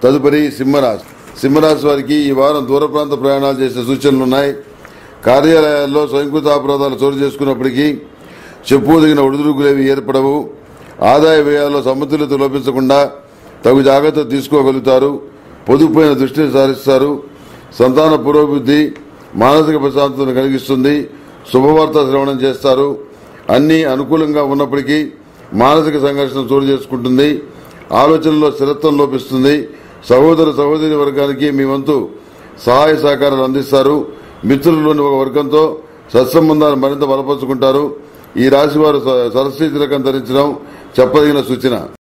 తదుపరి సింహరాశి సింహరాశి వారికి ఈ వారం దూర ప్రాంత ప్రయాణాలు చేసే సూచనలున్నాయి కార్యాలయాల్లో స్వయంకృత అపరాధాలు చోటు చేసుకున్నప్పటికీ చెప్పుదగిన ఒడిదుడుకులేవి ఏర్పడవు ఆదాయ వ్యయాల్లో సమతుల్యత లోపించకుండా తగు జాగ్రత్త తీసుకోగలుగుతారు పొదుపుపైన దృష్టిని సారిస్తారు సంతాన పురోభివృద్ధి మానసిక ప్రశాంతతను కలిగిస్తుంది శుభవార్త శ్రవణం చేస్తారు అన్ని అనుకూలంగా ఉన్నప్పటికీ మానసిక సంఘర్షణ చోటు చేసుకుంటుంది ఆలోచనలో స్థిరత్వం లోపిస్తుంది సహోదర సహోదరి వర్గానికి మీ వంతు సహాయ సహకారాలు అందిస్తారు మిత్రుల్లోని ఒక వర్గంతో సత్సంబంధాలు మరింత బలపరుచుకుంటారు ఈ రాశి వారు సరస్వతి రకం ధరించడం చెప్పదగిన సూచన